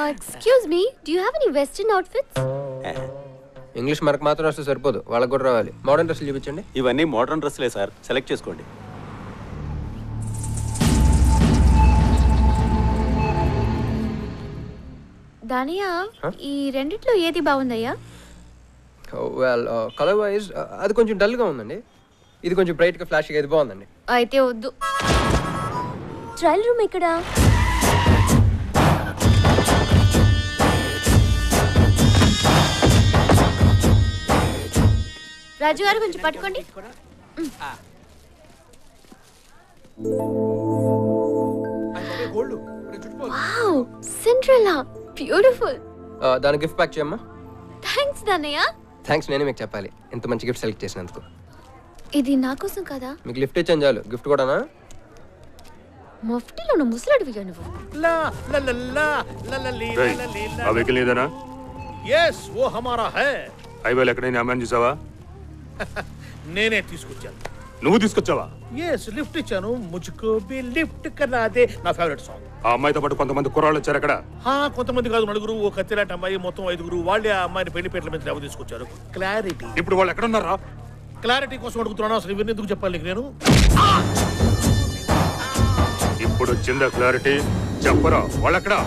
Excuse me do you have any western outfits English మనకు మాత్రం వస్తే సరిపోదు వాళ్ళకి కూడా రావాలి మోడర్న్ డ్రెస్సులు చూపించండి ఇవన్నీ మోడర్న్ డ్రెస్లే సార్ సెలెక్ట్ చేసుకోండి దానియా ఈ రెండిట్లో ఏది బాగుందయ్యా వెల్ కలర్ వైజ్ అది కొంచెం డల్గా ఉందండి ఇది కొంచెం బ్రైట్గా ఫ్లాష్గా ఇది బాగుందండి అయితే వద్దు ట్రయల్ రూమ్ ఇక్కడ రాజు గారు కొంచెం పట్టుకోండి వావ్ సిండ్రెల్లా బ్యూటిఫుల్ Uh, దాని గిఫ్ట్ ప్యాక్ చేయమ్మా థ్యాంక్స్ దానయ్య థ్యాంక్స్ నేనే మీకు చెప్పాలి ఇంత మంచి గిఫ్ట్ సెలెక్ట్ చేసినందుకు ఇది నా కోసం కదా మీకు లిఫ్ట్ ఇచ్చాను చాలు గిఫ్ట్ కూడానా మఫ్టీలో ఉన్న ముసలాడివిగా నువ్వు ला ला ला ला ला ला ली రేయ్, ला ली ఆ వెహికల్ ఏదైనా यस वो हमारा है హైవేలో ఎక్కడైనా అమ్మాయిని చూసావా నేనే తీసుకొచ్చాను నువ్వు తీసుకొచ్చావా ఎస్ లిఫ్ట్ ఇచ్చాను ముజ్కో బి లిఫ్ట్ కన్నా అదే నా ఫేవరెట్ సాంగ్ ఆ అమ్మాయితో పాటు కొంతమంది కుర్రాళ్ళు వచ్చారు అక్కడ హా కొంతమంది కాదు నలుగురు ఓ కత్తిలాంటి అమ్మాయి మొత్తం ఐదుగురు వాళ్ళే ఆ అమ్మాయిని పెళ్లి పేట్ల మీద ఎవరు తీసుకొచ్చారు క్లారిటీ ఇప్పుడు వాళ్ళు ఎక్కడ ఉన్నారా క్లారిటీ కోసం అడుగుతున్నాను అసలు ఇవన్నీ ఎందుకు చెప్పాలి నీకు నేను ఇప్పుడు వచ్చిందా క్లారిటీ చెప్పరా వాళ్ళు ఎక్కడ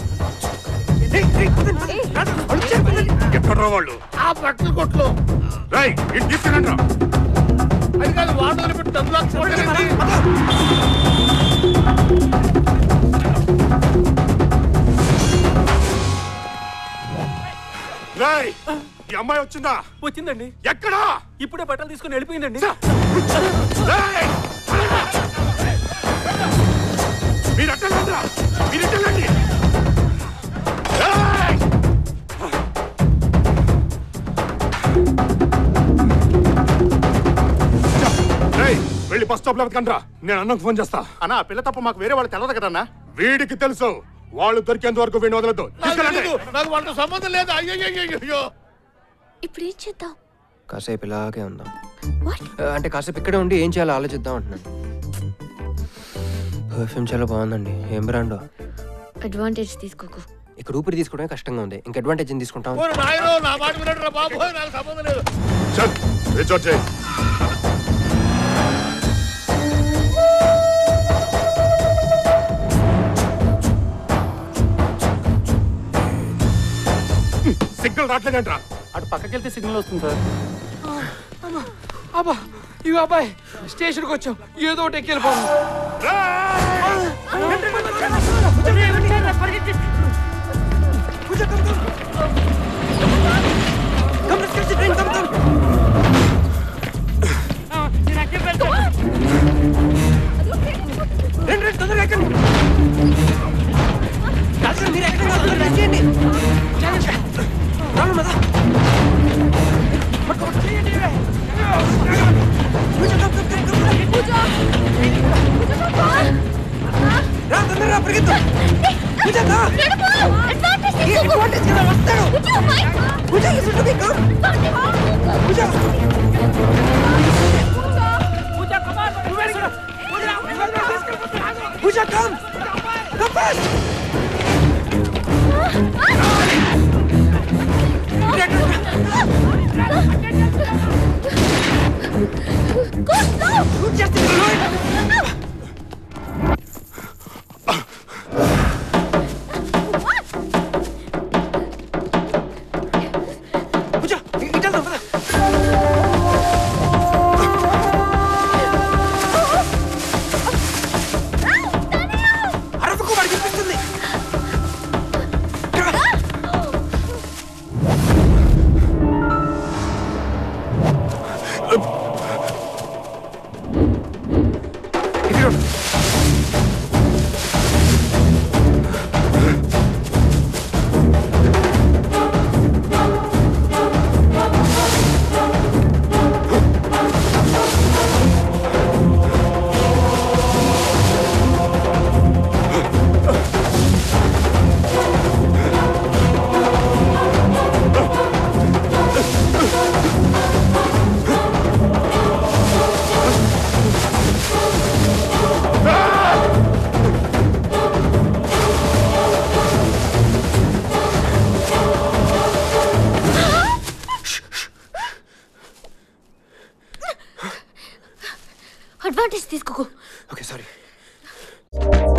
ఎక్కడ్రా వాళ్ళు ఆ బట్టల కొట్లో రై ఇటు తీసుకురండి అది కాదు వాటర్ పెట్టి డబ్బులు లాక్కోవడానికి. రై ఈ అమ్మాయి వచ్చిందా వచ్చిందండి ఎక్కడా ఇప్పుడే బట్టలు తీసుకుని వెళ్ళిపోయిందండి రేయ్! మీరు అట్టలేదురా మీరు ఇట్టలేండి రేయ్! రేయ్, వెళ్ళి బస్ స్టాప్ లో వెతకండ్రా నేను అన్నకు ఫోన్ చేస్తా అన్నా పిల్ల తప్ప మాకు వేరే వాళ్ళు తెలదు కదన్నా వీడికి తెలుసు వాళ్ళు దొరికేంత వరకు వీడిని వదలద్దు నాకు తెలీదు. నాకు వాళ్ళతో సంబంధం లేదు అయ్యో అయ్యో ఇప్పుడు ఏం చేద్దాం కాసేపు ఇలాగే ఉందాం వాట్ Uh, అంటే కాసేపు ఇక్కడే ఉండి ఏం చేయాలో ఆలోచిద్దాం అంటున్నాను పర్ఫ్యూమ్ చాలా బాగుందండి ఏం బ్రాండో అడ్వాంటేజ్ తీసుకోకు ఇక్కడ ఊపిరి తీసుకోవడమే కష్టంగా ఉంది ఇంక అడ్వాంటేజ్ తీసుకుంటాం ఓరి నాయనో నా మాట వినట్రా బాబు నాకు సంబంధం లేదు చల్ రీఛార్జ్ చేయి సిగ్నల్ రావట్లేదంట్రా అటు పక్కకి వెళ్తే సిగ్నల్ వస్తుంది సార్ అబ్బా ఇవి అబ్బాయి స్టేషన్కి వచ్చాం ఏదో ఒకటి ఎక్కి వెళ్ళిపోను ఇది అడ్వాంటేజ్ తీసుకోకు ఓకే సారీ